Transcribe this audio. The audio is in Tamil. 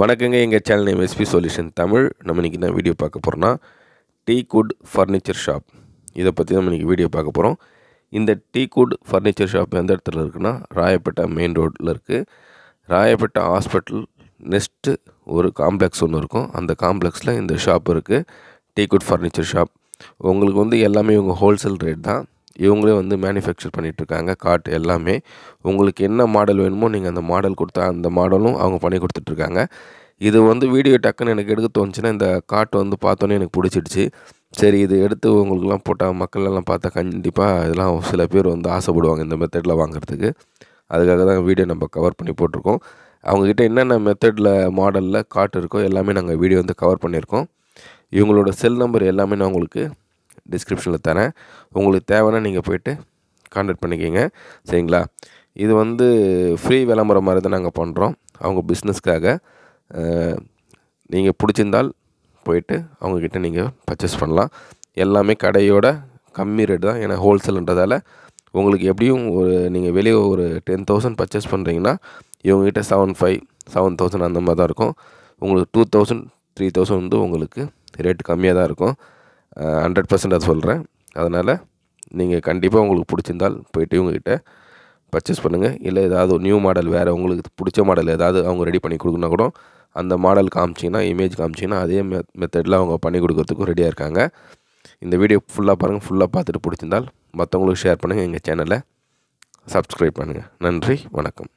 வணக்கங்க எங்கள் channel name S P solution Tamil நம்ம இன்றைக்கி என்ன வீடியோ பார்க்க போகிறோன்னா டீ குட் ஃபர்னிச்சர் ஷாப் இதை பற்றி நம்ம இன்றைக்கி வீடியோ பார்க்க போகிறோம் இந்த டீ குட் ஃபர்னிச்சர் ஷாப் எந்த இடத்துல இருக்குன்னா ராயப்பேட்டை மெயின் ரோட்டில் இருக்குது ராயப்பேட்டை ஹாஸ்பிட்டல் நெக்ஸ்ட்டு ஒரு காம்ப்ளெக்ஸ் ஒன்று இருக்கும் அந்த காம்ப்ளெக்ஸில் இந்த ஷாப் இருக்குது டீ குட் ஃபர்னிச்சர் ஷாப் உங்களுக்கு வந்து எல்லாமே இவங்க ஹோல்சேல் ரேட் தான் இவங்களே வந்து மேனுஃபேக்சர் பண்ணிகிட்ருக்காங்க காட் எல்லாமே உங்களுக்கு என்ன மாடல் வேணுமோ நீங்கள் அந்த மாடல் கொடுத்தா அந்த மாடலும் அவங்க பண்ணி கொடுத்துட்ருக்காங்க இது வந்து வீடியோ டக்குன்னு எனக்கு எடுக்க தோணுச்சுன்னா இந்த காட்டு வந்து பார்த்தோன்னே எனக்கு பிடிச்சிடுச்சு சரி இது எடுத்து உங்களுக்குலாம் போட்டால் மக்கள் எல்லாம் பார்த்தா கண்டிப்பாக இதெல்லாம் சில பேர் வந்து ஆசைப்படுவாங்க இந்த மெத்தடில் வாங்குறதுக்கு அதுக்காக தான் வீடியோ நம்ம கவர் பண்ணி போட்டிருக்கோம் அவங்கக்கிட்ட என்னென்ன மெத்தடில் மாடலில் காட்டு இருக்கோ எல்லாமே நாங்கள் வீடியோ வந்து கவர் பண்ணியிருக்கோம் இவங்களோட செல் நம்பர் எல்லாமே நான் உங்களுக்கு டிஸ்கிரிப்ஷனில் தரேன் உங்களுக்கு தேவைன்னா நீங்கள் போயிட்டு கான்டாக்ட் பண்ணிக்கிங்க சரிங்களா இது வந்து ஃப்ரீ விளம்பரம் மாதிரி தான் நாங்கள் பண்ணுறோம் அவங்க பிஸ்னஸ்க்காக நீங்கள் பிடிச்சிருந்தால் போயிட்டு அவங்கக்கிட்ட நீங்கள் பர்ச்சேஸ் பண்ணலாம் எல்லாமே கடையோட கம்மி ரேட் தான் ஏன்னா ஹோல்சேல்ன்றதால உங்களுக்கு எப்படியும் ஒரு நீங்கள் வெளியே ஒரு டென் தௌசண்ட் பர்ச்சேஸ் பண்ணுறீங்கன்னா இவங்ககிட்ட செவன் ஃபைவ் செவன் தௌசண்ட் அந்த மாதிரி தான் இருக்கும் உங்களுக்கு டூ தௌசண்ட் த்ரீ தௌசண்ட் வந்து உங்களுக்கு ரேட் கம்மியாக தான் இருக்கும் ஹண்ட்ரட் பர்சன்ட் அதை சொல்கிறேன் அதனால் நீங்கள் கண்டிப்பாக உங்களுக்கு பிடிச்சிருந்தால் போயிட்டு இவங்ககிட்ட பர்ச்சேஸ் பண்ணுங்கள் இல்லை ஏதாவது நியூ மாடல் வேறு உங்களுக்கு பிடிச்ச மாடல் ஏதாவது அவங்க ரெடி பண்ணி கொடுக்குனா கூட அந்த மாடல் காமிச்சிங்கன்னா இமேஜ் காமிச்சிங்கன்னா அதே மெ மெத்தடில் அவங்க பண்ணி கொடுக்கறதுக்கும் ரெடியாக இருக்காங்க இந்த வீடியோ ஃபுல்லாக பாருங்கள் ஃபுல்லாக பார்த்துட்டு பிடிச்சிருந்தால் மற்றவங்களுக்கு ஷேர் பண்ணுங்கள் எங்கள் சேனலை சப்ஸ்கிரைப் பண்ணுங்கள் நன்றி வணக்கம்